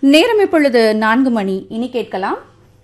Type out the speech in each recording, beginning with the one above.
நேரம் இப்பொழுது நான்கு மணி இனி கேட்கலாம்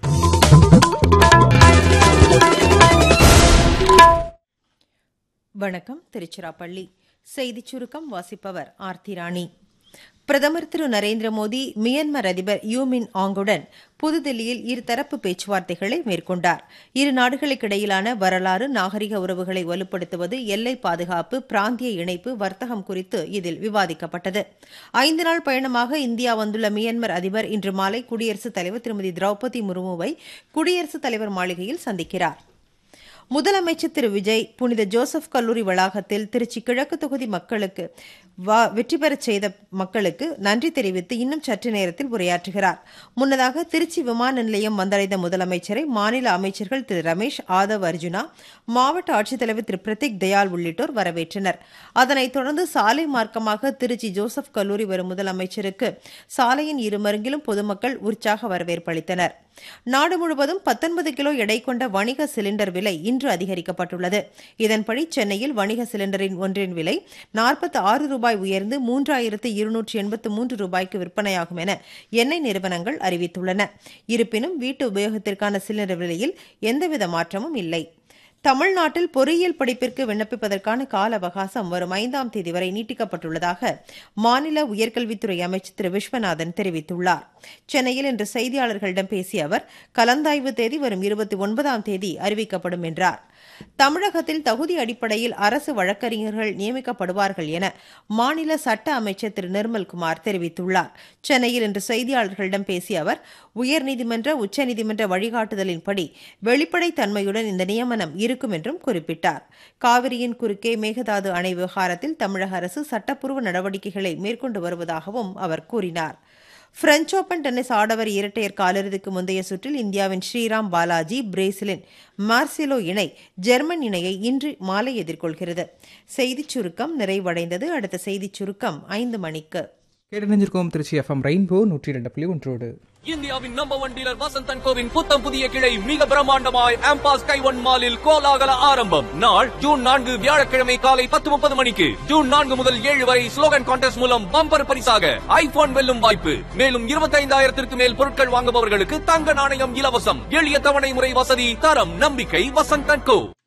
வணக்கம் திருச்சிராப்பள்ளி செய்திச் சுருக்கம் வாசிப்பவர் ஆர்த்தி ராணி பிரதமர் திரு நரேந்திர மோடி மியன்மர் அதிபர் யூமின் ஆங்குடன் புதுதில்லியில் இருதரப்பு பேச்சுவார்த்தைகளை மேற்கொண்டார் இரு நாடுகளுக்கிடையிலான வரலாறு நாகரிக உறவுகளை வலுப்படுத்துவது எல்லை பாதுகாப்பு பிராந்திய இணைப்பு வர்த்தகம் குறித்து இதில் விவாதிக்கப்பட்டது ஐந்து நாள் பயணமாக இந்தியா வந்துள்ள மியன்மர் அதிபர் இன்று மாலை குடியரசுத் தலைவர் திருமதி திரௌபதி முர்முவை குடியரசுத் தலைவர் மாளிகையில் சந்திக்கிறார் முதலமைச்சர் திரு விஜய் புனித ஜோசப் கல்லூரி வளாகத்தில் திருச்சி கிழக்கு தொகுதி மக்களுக்கு வா- வெற்றி பெறச் செய்த மக்களுக்கு நன்றி தெரிவித்து இன்னும் சற்று நேரத்தில் உரையாற்றுகிறார் முன்னதாக திருச்சி விமான நிலையம் வந்தடைந்த முதலமைச்சரை மாநில அமைச்சர்கள் திரு ரமேஷ் ஆதவ் அர்ஜுனா மாவட்ட ஆட்சித்தலைவர் திரு பிரதீக் தயாள் உள்ளிட்டோர் வரவேற்றனர் அதனைத் தொடர்ந்து சாலை மார்க்கமாக திருச்சி ஜோசப் கல்லூரி வரும் முதலமைச்சருக்கு சாலையின் இருமருங்கிலும் பொதுமக்கள் உற்சாக வரவேற்பு அளித்தனர் நாடு முழுவதும் 19 கிலோ எடை கொண்ட வணிக சிலிண்டர் விலை இன்று அதிகரிக்கப்பட்டுள்ளது இதன்படி சென்னையில் வணிக சிலிண்டரின் ஒன்றின் விலை 46 ஆறு ரூபாய் உயர்ந்து மூன்றாயிரத்து இருநூற்று எண்பத்து மூன்று ரூபாய்க்கு விற்பனையாகும் என எண்ணெய் நிறுவனங்கள் அறிவித்துள்ளன இருப்பினும் வீட்டு உபயோகத்திற்கான சிலிண்டர் விலையில் எந்தவித மாற்றமும் இல்லை தமிழ்நாட்டில் பொறியியல் படிப்பிற்கு விண்ணப்பிப்பதற்கான கால அவகாசம் வரும் ஐந்தாம் தேதி வரை நீட்டிக்கப்பட்டுள்ளதாக மாநில உயர்கல்வித்துறை அமைச்சர் திரு விஸ்வநாதன் தெரிவித்துள்ளார் சென்னையில் இன்று செய்தியாளர்களிடம் பேசிய அவர் கலந்தாய்வு தேதி வரும் இருபத்தி ஒன்பதாம் தேதி அறிவிக்கப்படும் என்றார் தமிழகத்தில் தகுதி அடிப்படையில் அரசு வழக்கறிஞர்கள் நியமிக்கப்படுவார்கள் என மாநில சட்ட அமைச்சர் திரு நிர்மல்குமார் தெரிவித்துள்ளார் சென்னையில் இன்று செய்தியாளர்களிடம் பேசிய அவர் உயர்நீதிமன்ற உச்சநீதிமன்ற வழிகாட்டுதலின்படி வெளிப்படைத் தன்மையுடன் இந்த நியமனம் இருக்கும் என்றும் குறிப்பிட்டார் காவிரியின் குறுக்கே மேகதாது அணை விவகாரத்தில் தமிழக அரசு சட்டப்பூர்வ நடவடிக்கைகளை மேற்கொண்டு வருவதாகவும் அவர் கூறினார் பிரெஞ்ச் ஓபன் டென்னிஸ் ஆடவர் இரட்டையர் காலிறுதிக்கு முந்தைய சுற்றில் இந்தியாவின் ஸ்ரீராம் பாலாஜி பிரேசிலின் மார்சிலோ இணை ஜெர்மன் இணையை இன்று மாலை எதிர்கொள்கிறது செய்திச் சுருக்கம் நிறைவடைந்தது அடுத்த செய்திச் சுருக்கம் ஐந்து மணிக்கு கேட்டணிஞ்சிருக்கோம் திருச்சி எஃப்எம் ரெயின்போ நூற்றி ரெண்டு புள்ளி ஒன்றோடு இந்தியாவின் நம்பர் ஒன் டீலர் வசந்தன் கோவின் புத்தம் புதிய கிளை மிக பிரம்மாண்டமாய் ஆம்பாஸ் கைவன் மாலில் கோலாகல ஆரம்பம் நாள் ஜூன் நான்கு வியாழக்கிழமை காலை பத்து முப்பது மணிக்கு ஜூன் நான்கு முதல் ஏழு வரை ஸ்லோகன் கான்டெஸ்ட் மூலம் பம்பர் பரிசாக ஐபோன் வெல்லும் வாய்ப்பு மேலும் இருபத்தைந்தாயிரத்திற்கு மேல் பொருட்கள் வாங்குபவர்களுக்கு தங்க நாணயம் இலவசம் எளிய தவணை முறை வசதி தரம் நம்பிக்கை வசந்தன் கோ